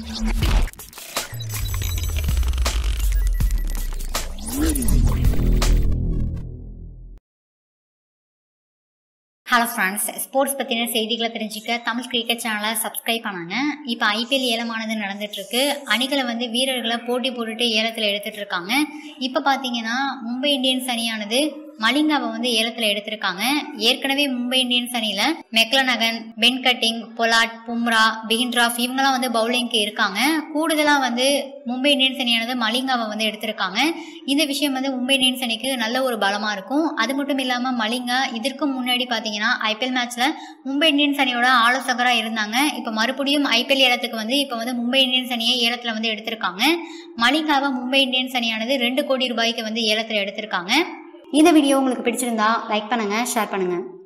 hello friends sports பற்றின செய்திகளை தெரிஞ்சுக்க தமிழ் கிரிக்கெட் சேனலை சப்ஸ்கிரைப் பண்ணாங்க இப்போ ஐபிஎல் ஏலமானது நடந்துட்டு இருக்கு அணிகளை வந்து வீரர்களை போட்டி போட்டுட்டு ஏலத்தில் எடுத்துட்டு இருக்காங்க இப்போ பார்த்தீங்கன்னா மும்பை இந்தியன்ஸ் அணியானது மலிங்காவை வந்து ஏலத்தில் எடுத்திருக்காங்க ஏற்கனவே மும்பை இந்தியன்ஸ் அணியில் McClenaghan Ben Cutting Pollard Bumrah பிகின்ட்ராஃப் இவங்கெல்லாம் வந்து பவுலிங்க்கு இருக்காங்க கூடுதலாக வந்து மும்பை இந்தியன்ஸ் அணியானது மலிங்காவை வந்து எடுத்திருக்காங்க இந்த விஷயம் வந்து மும்பை இந்தியன்ஸ் அணிக்கு நல்ல ஒரு பலமாக இருக்கும் அது மட்டும் இல்லாமல் மலிங்கா இதற்கு முன்னாடி பார்த்தீங்கன்னா ஐபிஎல் மேட்ச்சில் மும்பை இந்தியன்ஸ் அணியோட ஆலோசகராக இருந்தாங்க இப்போ மறுபடியும் ஐபிஎல் ஏலத்துக்கு வந்து இப்போ வந்து மும்பை இந்தியன்ஸ் அணியை ஏலத்தில் வந்து எடுத்திருக்காங்க மலிங்காவை மும்பை இந்தியன்ஸ் அணியானது ரெண்டு கோடி ரூபாய்க்கு வந்து ஏலத்தில் எடுத்திருக்காங்க இந்த வீடியோ உங்களுக்கு பிடிச்சிருந்தா லைக் பண்ணுங்க ஷேர் பண்ணுங்க